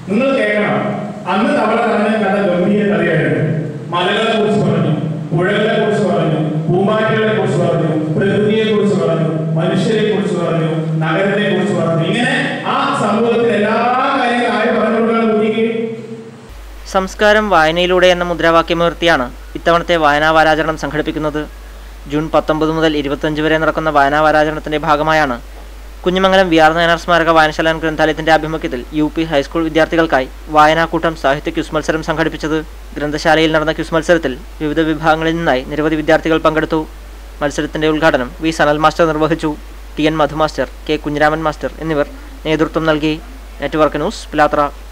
നിങ്ങൾ കേൾക്കണം അന്ന് തവള തന്നെ കഥ ഗംഭീര കഥയായിരുന്നു മലകളെ കുറിച്ച് പറഞ്ഞു പുഴകളെ കുറിച്ച് പറഞ്ഞു പൂമ്പാറ്റകളെ കുറിച്ച് പറഞ്ഞു പ്രകൃതിയെ കുറിച്ച് പറഞ്ഞു മനുഷ്യരെ കുറിച്ച് പറഞ്ഞു നഗരത്തെ കുറിച്ച് പറഞ്ഞു ഇങ്ങനെ ആ സമൂഹത്തിൽ എല്ലാ കാര്യങ്ങളും ആര് പറഞ്ഞു കൊടുക്കാൻ കുട്ടിക്ക് സംസ്കാരം വായനയിലൂടെ എന്ന മുദ്രാവാക്യമുയർത്തിയാണ് ഇത്തവണത്തെ വായനാ വാരാചരണം സംഘടിപ്പിക്കുന്നത് ജൂൺ പത്തൊമ്പത് മുതൽ ഇരുപത്തഞ്ച് വരെ നടക്കുന്ന വായനാ വാരാചരണത്തിന്റെ ഭാഗമായാണ് കുഞ്ഞിമംഗലം വി ആർ നായനാർ സ്മാരക വായനശാല ഗ്രന്ഥാലയത്തിന്റെ ആഭിമുഖ്യത്തിൽ യു പി ഹൈസ്കൂൾ വിദ്യാർത്ഥികൾക്കായി വായനാക്കൂട്ടം സാഹിത്യ ക്വിസ് മത്സരം സംഘടിപ്പിച്ചത് ഗ്രന്ഥശാലയിൽ നടന്ന ക്വിസ് മത്സരത്തിൽ വിവിധ വിഭാഗങ്ങളിൽ നിന്നായി നിരവധി വിദ്യാർത്ഥികൾ പങ്കെടുത്തു മത്സരത്തിന്റെ ഉദ്ഘാടനം വി സനൽ മാസ്റ്റർ നിർവഹിച്ചു T N Madhu master K Kunhiraman master എന്നിവർ നേതൃത്വം നൽകി നെറ്റ്വർക്ക് ന്യൂസ് പിലാത്ര